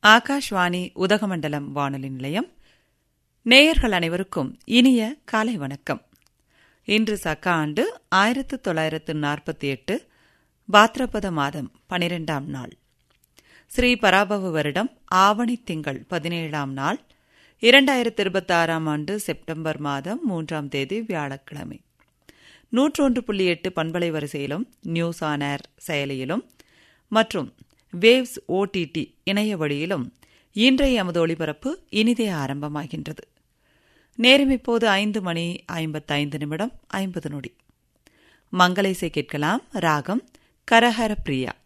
ஆகாஷ்வாணி உதகமண்டலம் வானொலி நிலையம் நேயர்கள் அனைவருக்கும் இனிய காலை வணக்கம் இன்று சக்க ஆண்டு ஆயிரத்து தொள்ளாயிரத்து நாற்பத்தி எட்டு பாத்ரபத மாதம் பனிரெண்டாம் நாள் ஸ்ரீ பராபவ வருடம் ஆவணி திங்கள் பதினேழாம் நாள் இரண்டாயிரத்து இருபத்தாறாம் ஆண்டு செப்டம்பர் மாதம் மூன்றாம் தேதி வியாழக்கிழமை நூற்றொன்று புள்ளி எட்டு பண்பலை வரிசையிலும் நியூஸ் ஆன் ஏர் செயலியிலும் மற்றும் வேவ்ஸ் ஓடிடி இணைய வழியிலும் இன்றைய எமது ஒளிபரப்பு இனிதே ஆரம்பமாகின்றது நேரம் இப்போது ஐந்து மணி ஐம்பத்தைந்து நிமிடம் ஐம்பது நொடி மங்களேசை கேட்கலாம் ராகம் கரஹர பிரியா